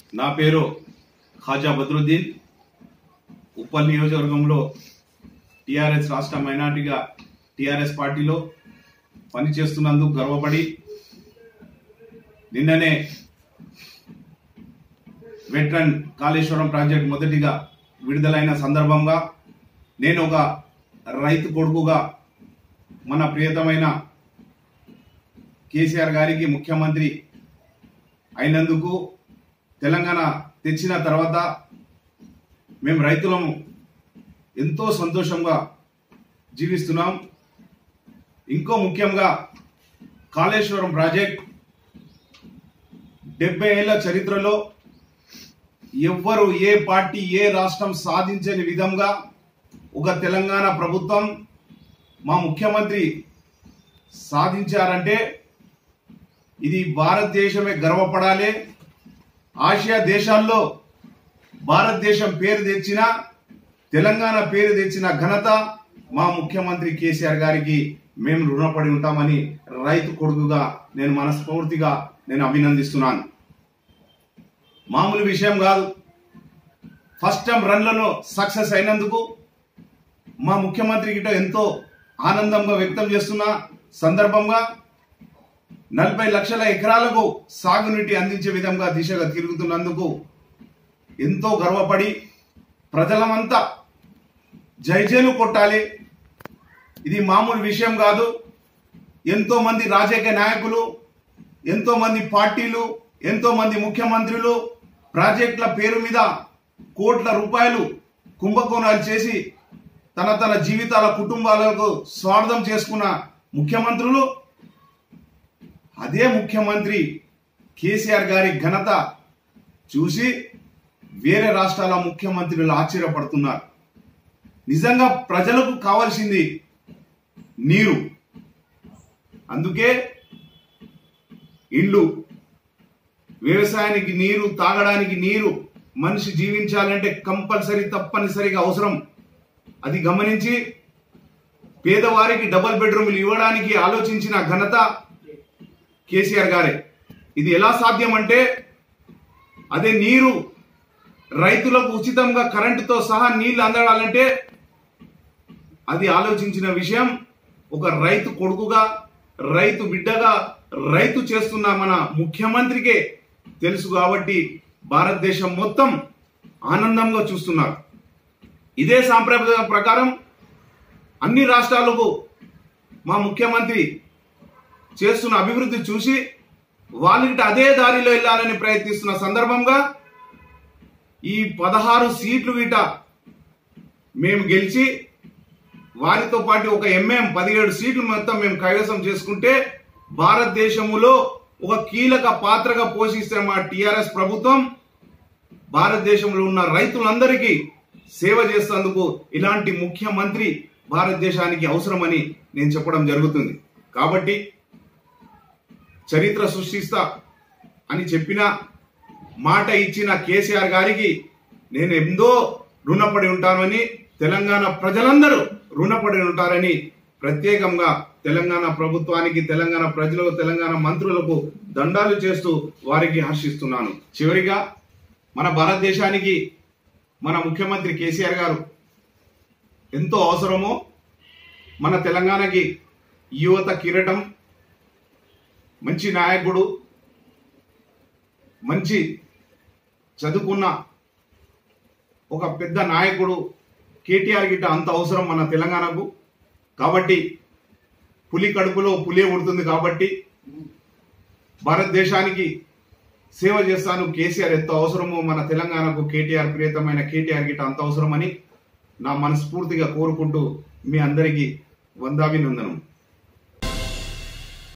నా పేరు ఖాజా బద్రుద్దీన్ ఉప్పల్ నియోజకవర్గంలో టిఆర్ఎస్ రాష్ట్ర మైనార్టీగా టిఆర్ఎస్ పార్టీలో పనిచేస్తున్నందుకు గర్వపడి నిన్ననే వెట్రన్ కాళేశ్వరం ప్రాజెక్ట్ మొదటిగా విడుదలైన సందర్భంగా నేను ఒక రైతు కొడుకుగా మన ప్రియతమైన కేసీఆర్ గారికి ముఖ్యమంత్రి అయినందుకు తెలంగాణ తెచ్చిన తర్వాత మేము రైతులము ఎంతో సంతోషంగా జీవిస్తున్నాం ఇంకో ముఖ్యంగా కాళేశ్వరం ప్రాజెక్ట్ డెబ్బై ఏళ్ల చరిత్రలో ఎవ్వరు ఏ పార్టీ ఏ రాష్ట్రం సాధించని విధంగా ఒక తెలంగాణ ప్రభుత్వం మా ముఖ్యమంత్రి సాధించారంటే ఇది భారతదేశమే గర్వపడాలి ఆసియా దేశాల్లో భారతదేశం పేరు తెచ్చిన తెలంగాణ పేరు తెచ్చిన ఘనత మా ముఖ్యమంత్రి కేసీఆర్ గారికి మేము రుణపడి ఉంటామని రైతు కొడుకుగా నేను మనస్ఫూర్తిగా నేను అభినందిస్తున్నాను మామూలు విషయం కాదు ఫస్ట్ టైం రన్లను సక్సెస్ అయినందుకు మా ముఖ్యమంత్రి గిట్ట ఎంతో ఆనందంగా వ్యక్తం చేస్తున్న సందర్భంగా నలభై లక్షల ఎకరాలకు సాగునీటి అందించే విధంగా దిశగా తిరుగుతున్నందుకు ఎంతో గర్వపడి ప్రజలమంతా జైజేలు కొట్టాలి ఇది మామూలు విషయం కాదు ఎంతో మంది రాజకీయ నాయకులు ఎంతో మంది పార్టీలు ఎంతో మంది ముఖ్యమంత్రులు ప్రాజెక్టుల పేరు మీద కోట్ల రూపాయలు కుంభకోణాలు చేసి తన తన జీవితాల కుటుంబాలకు స్వార్థం చేసుకున్న ముఖ్యమంత్రులు అదే ముఖ్యమంత్రి కేసీఆర్ గారి ఘనత చూసి వేరే రాష్ట్రాల ముఖ్యమంత్రులు ఆశ్చర్యపడుతున్నారు నిజంగా ప్రజలకు కావాల్సింది నీరు అందుకే ఇల్లు వ్యవసాయానికి నీరు తాగడానికి నీరు మనిషి జీవించాలంటే కంపల్సరీ తప్పనిసరిగా అవసరం అది గమనించి పేదవారికి డబుల్ బెడ్రూమ్లు ఇవ్వడానికి ఆలోచించిన ఘనత కేసీఆర్ గారే ఇది ఎలా సాధ్యం అంటే అదే నీరు రైతులకు ఉచితంగా కరెంటుతో సహా నీళ్లు అందడాలంటే అది ఆలోచించిన విషయం ఒక రైతు కొడుకుగా రైతు బిడ్డగా రైతు చేస్తున్న మన ముఖ్యమంత్రికే తెలుసు కాబట్టి భారతదేశం మొత్తం ఆనందంగా చూస్తున్నారు ఇదే సాంప్రదాయం ప్రకారం అన్ని రాష్ట్రాలకు మా ముఖ్యమంత్రి చేస్తున్న అభివృద్ధి చూసి వాళ్ళకి అదే దారిలో వెళ్ళాలని ప్రయత్నిస్తున్న సందర్భంగా ఈ పదహారు సీట్లు వీట మేము గెలిచి వారితో పాటు ఒక ఎంఎం పదిహేడు సీట్లు మొత్తం మేము కైవసం చేసుకుంటే భారతదేశంలో ఒక కీలక పాత్రగా పోషిస్తున్న మా టిఆర్ఎస్ ప్రభుత్వం భారతదేశంలో ఉన్న రైతులందరికీ సేవ చేసేందుకు ఇలాంటి ముఖ్యమంత్రి భారతదేశానికి అవసరమని నేను చెప్పడం జరుగుతుంది కాబట్టి చరిత్ర సృష్టిస్తా అని చెప్పిన మాట ఇచ్చిన కేసీఆర్ గారికి నేను ఎంతో రుణపడి ఉంటానని తెలంగాణ ప్రజలందరూ రుణపడి ఉంటారని ప్రత్యేకంగా తెలంగాణ ప్రభుత్వానికి తెలంగాణ ప్రజలకు తెలంగాణ మంత్రులకు దండాలు చేస్తూ వారికి హర్షిస్తున్నాను చివరిగా మన భారతదేశానికి మన ముఖ్యమంత్రి కేసీఆర్ గారు ఎంతో అవసరమో మన తెలంగాణకి యువత కిరటం మంచి నాయకుడు మంచి చదువుకున్న ఒక పెద్ద నాయకుడు కేటీఆర్ గిట్ట అంత అవసరం మన తెలంగాణకు కాబట్టి పులి కడుపులో పులే ఉడుతుంది కాబట్టి భారతదేశానికి సేవ చేస్తాను కేసీఆర్ ఎంత అవసరమో మన తెలంగాణకు కేటీఆర్ ప్రియతమైన కేటీఆర్ గిట్ట అంత అవసరమని నా మనస్ఫూర్తిగా కోరుకుంటూ మీ అందరికీ వందాభినందనం